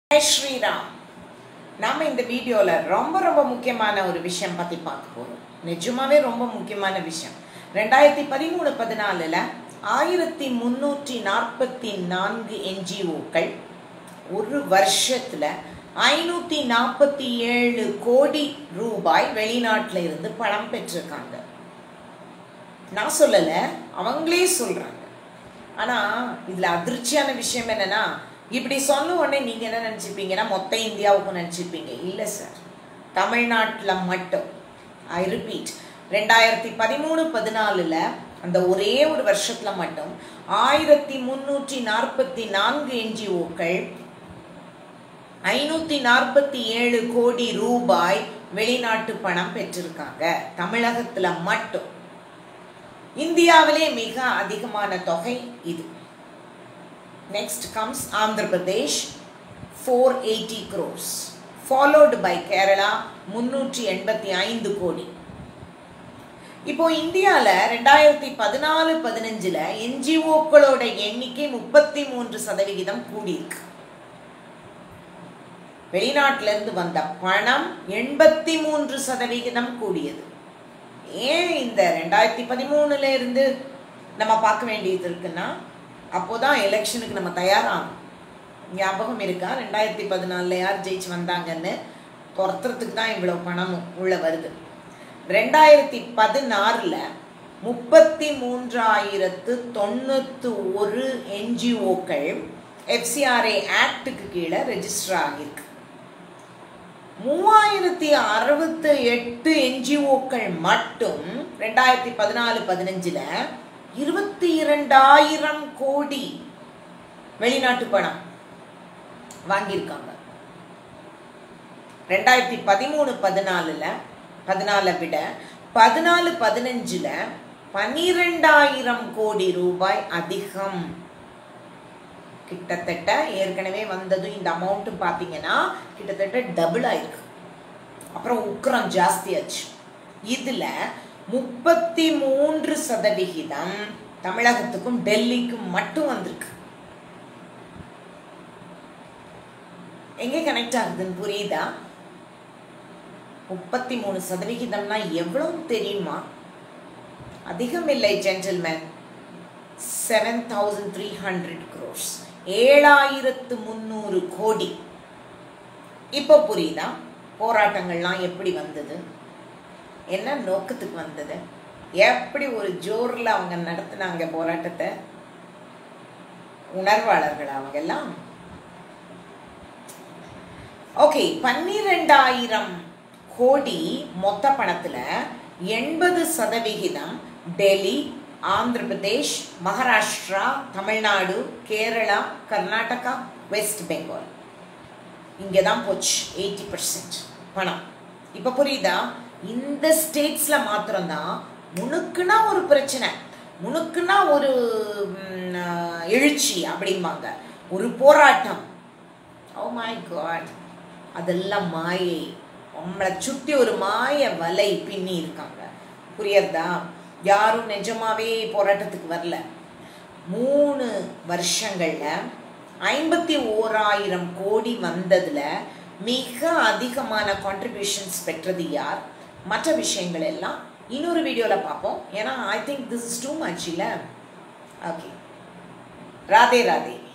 ஜெய் ஸ்ரீராம் நாம இந்த வீடியோல ரொம்ப ரொம்ப முக்கியமான ஒரு விஷயம் பத்தி பார்க்க போறோம் நிஜமாவே ரொம்ப முக்கியமான விஷயம் ரெண்டாயிரத்தி பதிமூணு பதினாலுல ஆயிரத்தி முன்னூற்றி நாற்பத்தி நான்கு என்ஜிஓக்கள் ஒரு வருஷத்துல ஐநூத்தி நாற்பத்தி ஏழு கோடி ரூபாய் வெளிநாட்டுல இருந்து பணம் பெற்றிருக்காங்க நான் சொல்லல அவங்களே சொல்றாங்க ஆனா இதுல அதிர்ச்சியான விஷயம் என்னன்னா இப்படி சொன்ன உடனே நீங்க என்ன நினைச்சிருப்பீங்கன்னா மொத்த இந்தியாவுக்கும் நினைச்சிருப்பீங்க இல்ல சார் தமிழ்நாட்டுல மட்டும் ஐ ரிப்பீட் ரெண்டாயிரத்தி பதிமூணு பதினாலுல அந்த ஒரே ஒரு வருஷத்துல மட்டும் ஆயிரத்தி முன்னூற்றி நாற்பத்தி நான்கு என்ஜிஓக்கள் ஐநூத்தி நாற்பத்தி ஏழு கோடி ரூபாய் வெளிநாட்டு பணம் பெற்றிருக்காங்க தமிழகத்துல மட்டும் இந்தியாவிலே மிக அதிகமான தொகை இது next comes Andhra Pradesh four eighty crores followed by Kerala முன்னூற்றி எண்பத்தி ஐந்து கோடி இப்போ இந்தியாவில் ரெண்டாயிரத்தி பதினாலு பதினஞ்சில் என்ஜிஓக்களோட எண்ணிக்கை முப்பத்தி மூன்று சதவிகிதம் கூடியிருக்கு வெளிநாட்டிலிருந்து வந்த பணம் எண்பத்தி மூன்று சதவிகிதம் கூடியது ஏன் இந்த ரெண்டாயிரத்தி பதிமூணுல இருந்து நம்ம பார்க்க வேண்டியது இருக்குன்னா அப்போதான் எலெக்ஷனுக்கு நம்ம தயாராகும் ஞாபகம் இருக்கா ரெண்டாயிரத்தி பதினாலில் யார் ஜெயிச்சு வந்தாங்கன்னு துரத்துறதுக்கு தான் இவ்வளோ பணம் உள்ள வருது ரெண்டாயிரத்தி பதினாறில் முப்பத்தி மூன்றாயிரத்து தொண்ணூற்று ஒரு என்ஜிஓக்கள் எஃப்சிஆர்ஏ ஆக்டுக்கு கீழே ரெஜிஸ்டர் ஆகியிருக்கு மூவாயிரத்தி அறுபத்தி எட்டு என்ஜிஓக்கள் மட்டும் ரெண்டாயிரத்தி பதினாலு பதினஞ்சுல இருபத்தி இரண்டாயிரம் கோடி வெளிநாட்டு பணம் வாங்கியிருக்காங்க ரெண்டாயிரத்தி பதிமூணு பதினாலுல பதினாலை விட பதினாலு பதினஞ்சுல பனிரெண்டாயிரம் கோடி ரூபாய் அதிகம் கிட்டத்தட்ட ஏற்கனவே வந்ததும் இந்த அமௌண்ட்டும் பார்த்தீங்கன்னா கிட்டத்தட்ட டபுள் ஆயிருக்கு அப்புறம் உக்கரம் ஜாஸ்தியாச்சு இதுல முப்பத்தி மூன்று சதவிகிதம் தமிழகத்துக்கும் டெல்லிக்கும் மட்டும் வந்திருக்கு எங்கே கனெக்ட் ஆகுதுன்னு புரியுதா முப்பத்தி மூணு சதவிகிதம்னா எவ்வளவு தெரியுமா அதிகம் இல்லை gentleman seven thousand three hundred crores ஏழாயிரத்து முந்நூறு கோடி இப்போ புரியுதா போராட்டங்கள்லாம் எப்படி வந்தது என்ன நோக்கத்துக்கு வந்தது எப்படி ஒரு ஜோரில் அவங்க நடத்தினாங்க போராட்டத்தை உணர்வாளர்கள் அவங்க எல்லாம் ஓகே பன்னிரெண்டாயிரம் கோடி மொத்த பணத்தில் எண்பது சதவிகிதம் டெல்லி ஆந்திர பிரதேஷ் மகாராஷ்டிரா தமிழ்நாடு கேரளா கர்நாடகா வெஸ்ட் பெங்கால் இங்கே தான் போச்சு எயிட்டி பர்சன்ட் பணம் இப்போ புரியுதா இந்த ஸ்டேட்ஸில் மாத்திரம்தான் முணுக்குன்னா ஒரு பிரச்சனை முணுக்குன்னா ஒரு எழுச்சி அப்படிம்பாங்க ஒரு போராட்டம் ஓ மை காட் அதெல்லாம் மாயை நம்மளை சுற்றி ஒரு மாய வலை பின்னி இருக்காங்க புரியறதா யாரும் நிஜமாவே போராட்டத்துக்கு வரல மூணு வருஷங்கள்ல ஐம்பத்தி ஓராயிரம் கோடி வந்ததுல மிக அதிகமான கான்ட்ரிபியூஷன்ஸ் பெற்றது யார் மற்ற விஷயங்கள் எல்லாம் இன்னொரு வீடியோவில் பார்ப்போம் ஏன்னா I think this is too much இல்லை ஓகே ராதே ராதே